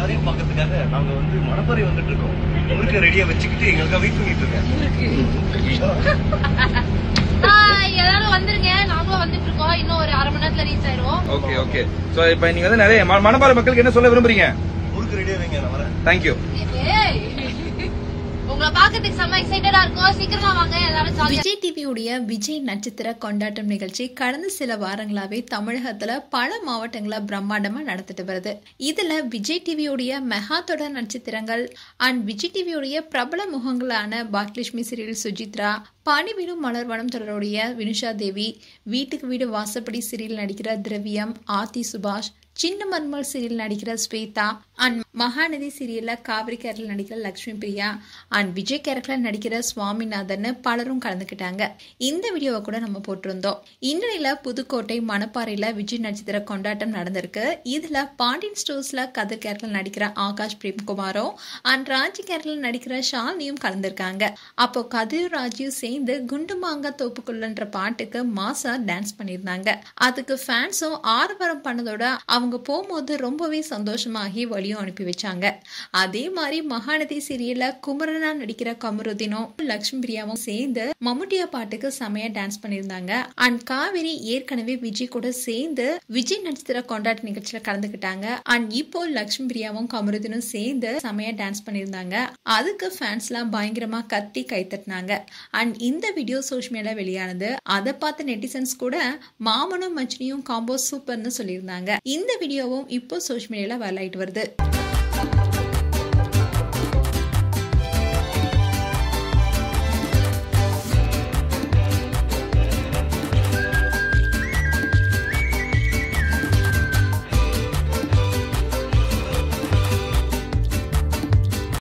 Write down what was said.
எல்லாரையும் பார்க்கறதுக்காக நாங்க வந்து மணப்பாறை வந்துட்டு இருக்கோம் முறுக்கு ரெடியா வச்சுக்கிட்டு எங்களுக்காக வெயிட் பண்ணிட்டு இருக்கேன் ஹாய் எல்லாரும் வந்துருங்க நாங்களும் வந்துட்டு இருக்கோம் இன்னும் ஒரு அரை மணி நேரத்துல ரீச் ஆயிருவோம் ஓகே ஓகே சோ இப்போ நீங்க வந்து நிறைய ம- மணப்பாறை மக்களுக்கு என்ன சொல்ல விரும்புறீங்க முறுக்கு ரெடியா வைங்க நான் வரேன் தேங்க்யூ ஏய். உங்களை பாக்கிறதுக்கு செம்ம எக்ஸைட்டடா இருக்கும் சீக்கிரமா வாங்க எல்லாரும் ஜாலியா விஜய் டிவியுடைய விஜய் நட்சத்திர கொண்டாட்டம் நிகழ்ச்சி கடந்த சில வாரங்களாவே தமிழகத்துல பல மாவட்டங்கள பிரம்மாண்டமா நடத்திட்டு வருது இதுல விஜய் டிவியுடைய மெகா தொடர் நட்சத்திரங்கள் அண்ட் விஜய் டிவியுடைய பிரபல முகங்களான பாக்யலட்சுமி சீரியல் சுஜித்ரா பாடி வீடும் மலர்வனம் தொடருடைய வினுஷா தேவி வீட்டுக்கு வீடு வாசப்படி சீரியல் நடிக்கிற திரவியம் ஆர்த்தி சுபாஷ் சின்ன மர்மல் சீரியல் நடிக்கிற ஸ்வேதா அண்ட் மகாநதி சீரியல்ல காவிரி கேரக்டர் நடிக்கிற லக்ஷ்மி பிரியா அண்ட் விஜய் கேரக்டர் நடிக்கிற சுவாமிநாதன் பலரும் கலந்துக்கிட்டாங்க இந்த வீடியோவை கூட நம்ம போட்டிருந்தோம் இந்நிலையில புதுக்கோட்டை மணப்பாறையில விஜய் நட்சத்திர கொண்டாட்டம் நடந்திருக்கு இதுல பாண்டியன் ஸ்டோர்ஸ்ல கதை கேரக்டர் நடிக்கிற ஆகாஷ் பிரேம்குமாரும் அண்ட் ராஜி கேரக்டர் நடிக்கிற ஷாலினியும் கலந்திருக்காங்க அப்போ கதிர் ராஜியும் சேர்ந்து குண்டு மாங்கா தோப்புக்குள்ளன்ற பாட்டுக்கு மாசா டான்ஸ் பண்ணியிருந்தாங்க அதுக்கு ஃபேன்ஸும் ஆரவாரம் பண்ணதோட அவங்க போகும்போது ரொம்பவே சந்தோஷமாகி வழியும் அனுப்பி வச்சாங்க அதே மாதிரி மகாநதி சீரியல்ல குமரனா நடிக்கிற கமருதீனும் லக்ஷ்மி பிரியாவும் சேர்ந்து மம்முட்டியா பாட்டுக்கு செமையா டான்ஸ் பண்ணியிருந்தாங்க அண்ட் காவேரி ஏற்கனவே விஜய் கூட சேர்ந்து விஜய் நட்சத்திர கொண்டாட்ட நிகழ்ச்சியில கலந்துக்கிட்டாங்க அண்ட் இப்போ லக்ஷ்மி பிரியாவும் கமருதீனும் சேர்ந்து செமையா டான்ஸ் பண்ணியிருந்தாங்க அதுக்கு ஃபேன்ஸ் எல்லாம் பயங்கரமா கத்தி கைத்தட்டினாங்க அண்ட் இந்த வீடியோ சோஷியல் மீடியால வெளியானது அதை பார்த்த நெட்டிசன்ஸ் கூட மாமனும் மச்சினியும் காம்போ சூப்பர்னு சொல்லியிருந்தாங்க இந்த வீடியோவும் இப்போ சோஷியல் மீடியால வரலாயிட்டு வருது